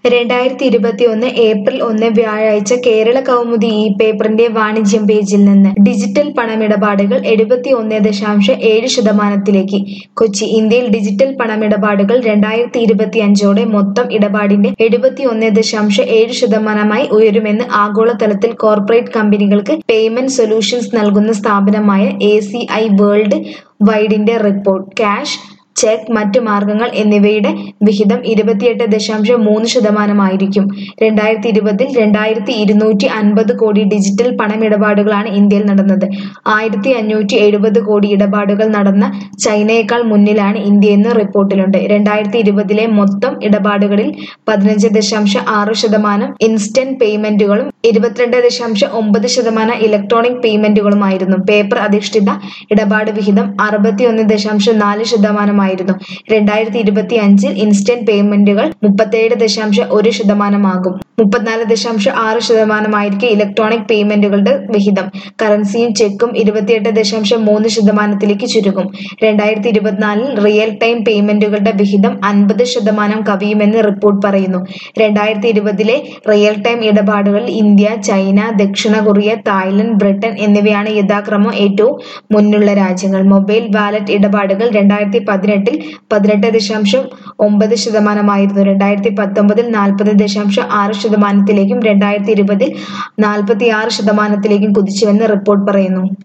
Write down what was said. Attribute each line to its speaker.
Speaker 1: രണ്ടായിരത്തി ഇരുപത്തിയൊന്ന് ഏപ്രിൽ ഒന്ന് വ്യാഴാഴ്ച കേരള കൗമുദി ഈ പേപ്പറിന്റെ വാണിജ്യം പേജിൽ നിന്ന് ഡിജിറ്റൽ പണമിടപാടുകൾ എഴുപത്തിയൊന്ന് ദശാംശം ഏഴ് ശതമാനത്തിലേക്ക് കൊച്ചി ഇന്ത്യയിൽ ഡിജിറ്റൽ പണമിടപാടുകൾ രണ്ടായിരത്തി ഇരുപത്തിയഞ്ചോടെ മൊത്തം ഇടപാടിന്റെ എഴുപത്തിയൊന്ന് ദശാംശം ഏഴ് ശതമാനമായി ഉയരുമെന്ന് ആഗോളതലത്തിൽ കോർപ്പറേറ്റ് കമ്പനികൾക്ക് പേയ്മെന്റ് സൊല്യൂഷൻസ് നൽകുന്ന സ്ഥാപനമായ എ സി ഐ വേൾഡ് വൈഡിന്റെ റിപ്പോർട്ട് ക്യാഷ് ചെക്ക് മറ്റ് മാർഗങ്ങൾ എന്നിവയുടെ വിഹിതം ഇരുപത്തിയെട്ട് ദശാംശം മൂന്ന് ശതമാനമായിരിക്കും രണ്ടായിരത്തി ഇരുപതിൽ രണ്ടായിരത്തി ഇരുന്നൂറ്റി അൻപത് കോടി ഡിജിറ്റൽ പണമിടപാടുകളാണ് ഇന്ത്യയിൽ നടന്നത് ആയിരത്തി അഞ്ഞൂറ്റി എഴുപത് കോടി ഇടപാടുകൾ നടന്ന ചൈനയേക്കാൾ മുന്നിലാണ് ഇന്ത്യയെന്ന് റിപ്പോർട്ടിലുണ്ട് രണ്ടായിരത്തി ഇരുപതിലെ മൊത്തം ഇടപാടുകളിൽ പതിനഞ്ച് ദശാംശം ആറ് ശതമാനം ഇൻസ്റ്റന്റ് പേയ്മെന്റുകളും ഇരുപത്തിരണ്ട് ദശാംശം ഒമ്പത് ശതമാനം ഇലക്ട്രോണിക് പേയ്മെന്റുകളുമായിരുന്നു പേപ്പർ അധിഷ്ഠിത ഇടപാട് വിഹിതം അറുപത്തിയൊന്ന് ദശാംശം നാല് ശതമാനമായിരുന്നു രണ്ടായിരത്തി ഇരുപത്തി അഞ്ചിൽ ഇൻസ്റ്റന്റ് പേയ്മെന്റുകൾ മുപ്പത്തേഴ് ദശാംശം ഒരു ശതമാനമാകും മുപ്പത്തിനാല് ദശാംശം ആറ് ശതമാനമായിരിക്കും ഇലക്ട്രോണിക് പേയ്മെന്റുകളുടെ വിഹിതം കറൻസിയും ചെക്കും ഇരുപത്തിയെട്ട് ദശാംശം മൂന്ന് ശതമാനത്തിലേക്ക് ചുരുങ്ങും രണ്ടായിരത്തി ഇരുപത്തിനാലിൽ റിയൽ ടൈം പേയ്മെന്റുകളുടെ വിഹിതം അൻപത് ശതമാനം കവിയുമെന്ന് റിപ്പോർട്ട് പറയുന്നു രണ്ടായിരത്തി ഇരുപതിലെ റിയൽ ടൈം ഇടപാടുകളിൽ ഇന്ത്യ ചൈന ദക്ഷിണ കൊറിയ തായ്ലൻഡ് ബ്രിട്ടൻ എന്നിവയാണ് യഥാക്രമം ഏറ്റവും മുന്നുള്ള രാജ്യങ്ങൾ മൊബൈൽ വാലറ്റ് ഇടപാടുകൾ രണ്ടായിരത്തി പതിനെട്ടിൽ പതിനെട്ട് ദശാംശം ഒമ്പത് ശതമാനമായിരുന്നു രണ്ടായിരത്തി പത്തൊമ്പതിൽ നാൽപ്പത് ദശാംശം ആറ് ശതമാനത്തിലേക്കും രണ്ടായിരത്തി ഇരുപതിൽ നാൽപ്പത്തി ആറ് ശതമാനത്തിലേക്കും കുതിച്ചുവെന്ന് റിപ്പോർട്ട് പറയുന്നു